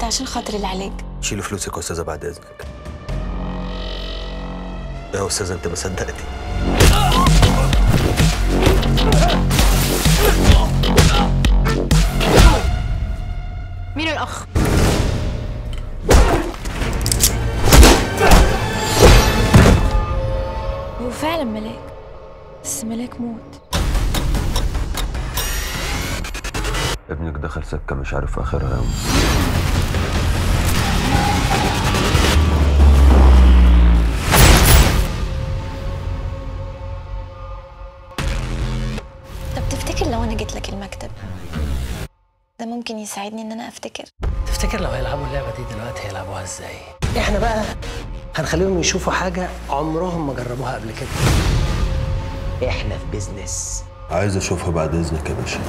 انت عشان خاطر اللي عليك شيلي فلوسك يا استاذه بعد اذنك يا استاذه انت ما صدقتي مين الاخ هو فعلا ملاك بس ملاك موت ابنك دخل سكه مش عارف اخرها يوم طب تفتكر لو انا جيت لك المكتب ده ممكن يساعدني ان انا افتكر تفتكر لو هيلعبوا اللعبه دي دلوقتي هيلعبوها ازاي احنا بقى هنخليهم يشوفوا حاجه عمرهم ما جربوها قبل كده احنا في بيزنس عايز اشوفها بعد اذنك يا باشا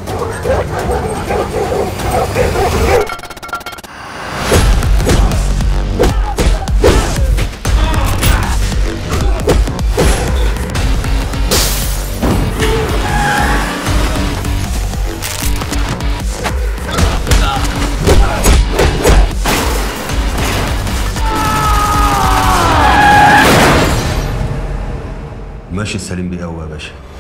ماشي السليم بيه قوي يا باشا